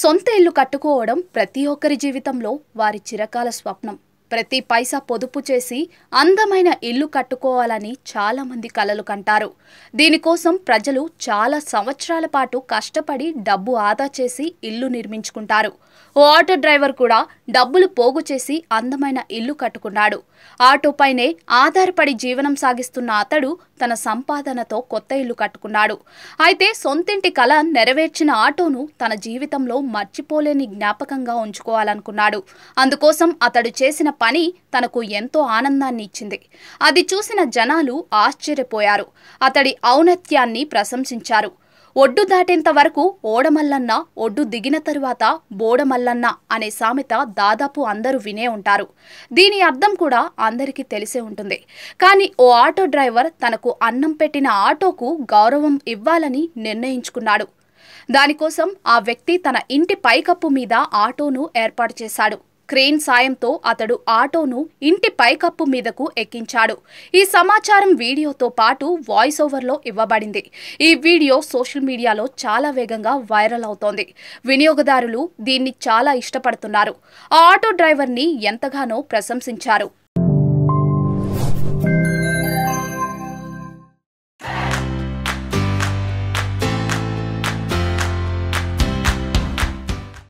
సొంత ఇల్లు కట్టుకోవడం ప్రతి ఒక్కరి జీవితంలో వారి చిరకాల స్వప్నం ప్రతి పైసా పొదుపు చేసి అందమైన ఇల్లు కట్టుకోవాలని చాలా మంది కలలు కంటారు దీనికోసం ప్రజలు చాలా సంవత్సరాల పాటు కష్టపడి డబ్బు ఆదా చేసి ఇల్లు నిర్మించుకుంటారు ఓ ఆటో డ్రైవర్ కూడా డబ్బులు పోగు చేసి అందమైన ఇల్లు కట్టుకున్నాడు ఆటోపైనే ఆధారపడి జీవనం సాగిస్తున్న అతడు తన సంపాదనతో కొత్త ఇల్లు కట్టుకున్నాడు అయితే సొంతింటి కల నెరవేర్చిన ఆటోను తన జీవితంలో మర్చిపోలేని జ్ఞాపకంగా ఉంచుకోవాలనుకున్నాడు అందుకోసం అతడు చేసిన పని తనకు ఎంతో ఆనందాన్ని ఇచ్చింది అది చూసిన జనాలు ఆశ్చర్యపోయారు అతడి ఔన్నత్యాన్ని ప్రశంసించారు ఒడ్డు దాటేంత వరకు ఓడమల్లన్న ఒడ్డు దిగిన తరువాత బోడమల్లన్న అనే సామెత దాదాపు అందరూ వినే ఉంటారు దీని అర్థం కూడా అందరికీ తెలిసే ఉంటుంది కానీ ఓ ఆటో డ్రైవర్ తనకు అన్నం పెట్టిన ఆటోకు గౌరవం ఇవ్వాలని నిర్ణయించుకున్నాడు దానికోసం ఆ వ్యక్తి తన ఇంటి పైకప్పు మీద ఆటోను ఏర్పాటు చేశాడు క్రేన్ సాయంతో అతడు ఆటోను ఇంటి పైకప్పు మీదకు ఎక్కించాడు ఈ సమాచారం వీడియోతో పాటు వాయిస్ ఓవర్లో ఇవ్వబడింది ఈ వీడియో సోషల్ మీడియాలో చాలా వేగంగా వైరల్ అవుతోంది వినియోగదారులు దీన్ని చాలా ఇష్టపడుతున్నారు ఆ ఆటో డ్రైవర్ని ఎంతగానో ప్రశంసించారు